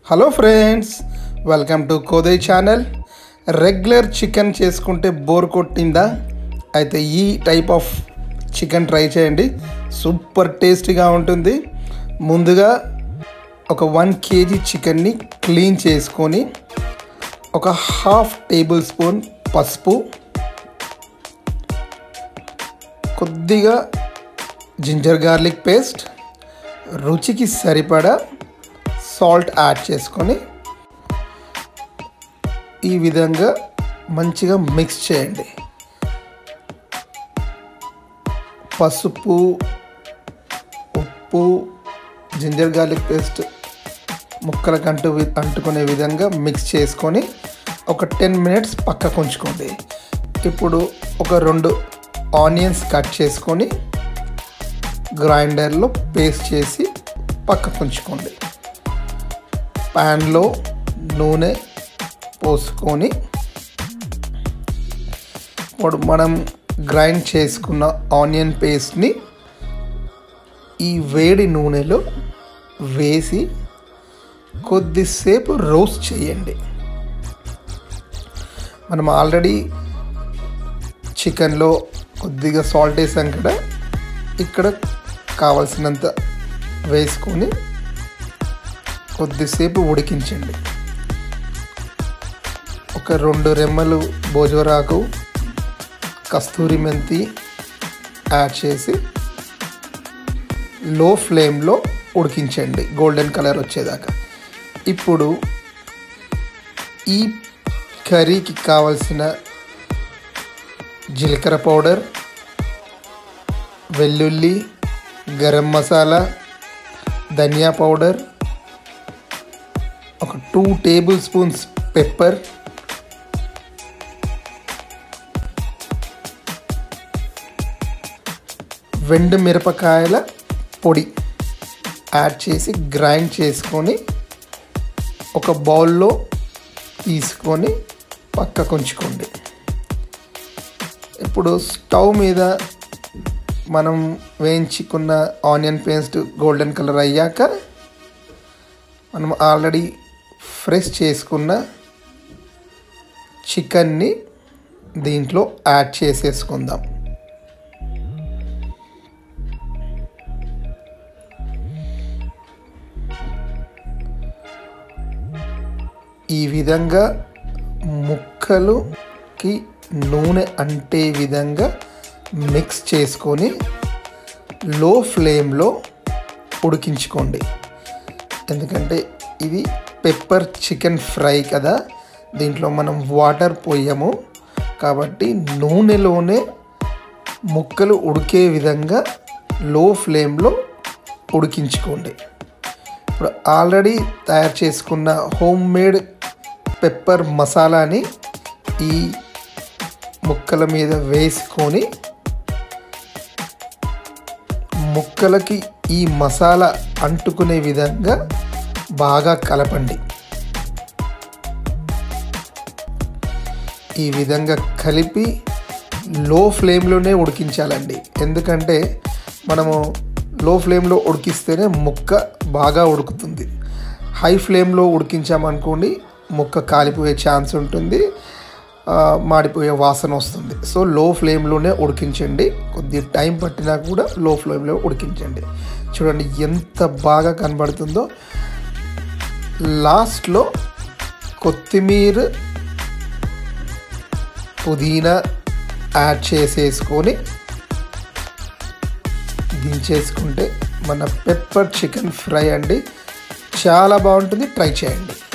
hello friends welcome to కోదయ్ channel regular chicken చేసుకుంటే bore కొట్టిందా అయితే ఈ టైప్ ఆఫ్ చికెన్ ట్రై చేయండి సూపర్ టేస్టీగా ఉంటుంది ముందుగా ఒక వన్ కేజీ చికెన్ని క్లీన్ చేసుకొని ఒక హాఫ్ టేబుల్ స్పూన్ పసుపు కొద్దిగా జింజర్ గార్లిక్ పేస్ట్ రుచికి సరిపడా సాల్ట్ యాడ్ చేసుకొని ఈ విధంగా మంచిగా మిక్స్ చేయండి పసుపు ఉప్పు జింజర్ గార్లిక్ పేస్ట్ ముక్కలకు అంటు అంటుకునే విధంగా మిక్స్ చేసుకొని ఒక టెన్ మినిట్స్ పక్కకు ఉంచుకోండి ఇప్పుడు ఒక రెండు ఆనియన్స్ కట్ చేసుకొని గ్రైండర్లో పేస్ట్ చేసి పక్కకు ఉంచుకోండి ప్యాన్లో నూనె పోసుకొని ఇప్పుడు మనం గ్రైండ్ చేసుకున్న ఆనియన్ పేస్ట్ని ఈ వేడి నూనెలో వేసి కొద్దిసేపు రోస్ట్ చేయండి మనం ఆల్రెడీ చికెన్లో కొద్దిగా సాల్ట్ వేసాం కదా ఇక్కడ కావలసినంత వేసుకొని కొద్దిసేపు ఉడికించండి ఒక రెండు రెమ్మలు భోజవరాకు కస్తూరి మెంతి యాడ్ చేసి లో ఫ్లేమ్లో ఉడికించండి గోల్డెన్ కలర్ వచ్చేదాకా ఇప్పుడు ఈ కర్రీకి కావలసిన జీలకర్ర పౌడర్ వెల్లుల్లి గరం మసాలా ధనియా పౌడర్ ఒక టూ టేబుల్ స్పూన్స్ పెప్పర్ వెండు మిరపకాయల పొడి యాడ్ చేసి గ్రైండ్ చేసుకొని ఒక బౌల్లో తీసుకొని పక్కకు ఉంచుకోండి ఇప్పుడు స్టవ్ మీద మనం వేయించుకున్న ఆనియన్ పేస్ట్ గోల్డెన్ కలర్ అయ్యాక మనం ఆల్రెడీ ఫ్రెష్ చేసుకున్న చికెన్ని దీంట్లో యాడ్ చేసేసుకుందాం ఈ విధంగా ముక్కలుకి నూనె అంటే విధంగా మిక్స్ చేసుకొని లో ఫ్లేమ్లో ఉడికించుకోండి ఎందుకంటే ఇది పెప్పర్ చికెన్ ఫ్రై కదా దీంట్లో మనం వాటర్ పోయాము కాబట్టి నూనెలోనే ముక్కలు ఉడికే విధంగా లో ఫ్లేమ్లో ఉడికించుకోండి ఇప్పుడు ఆల్రెడీ తయారు చేసుకున్న హోమ్ మేడ్ పెప్పర్ మసాలాని ఈ ముక్కల మీద వేసుకొని ముక్కలకి ఈ మసాలా అంటుకునే విధంగా బాగా కలపండి ఈ విధంగా కలిపి లో ఫ్లేమ్లోనే ఉడికించాలండి ఎందుకంటే మనము లో ఫ్లేమ్లో ఉడికిస్తేనే ముక్క బాగా ఉడుకుతుంది హై ఫ్లేమ్లో ఉడికించామనుకోండి ముక్క కాలిపోయే ఛాన్స్ ఉంటుంది మాడిపోయే వాసన వస్తుంది సో లో ఫ్లేమ్లోనే ఉడికించండి కొద్ది టైం పట్టినా కూడా లో ఫ్లేమ్లో ఉడికించండి చూడండి ఎంత బాగా కనబడుతుందో లాస్ట్లో కొత్తిమీర పుదీనా యాడ్ చేసేసుకొని దించేసుకుంటే మన పెప్పర్ చికెన్ ఫ్రై అండి చాలా బాగుంటుంది ట్రై చేయండి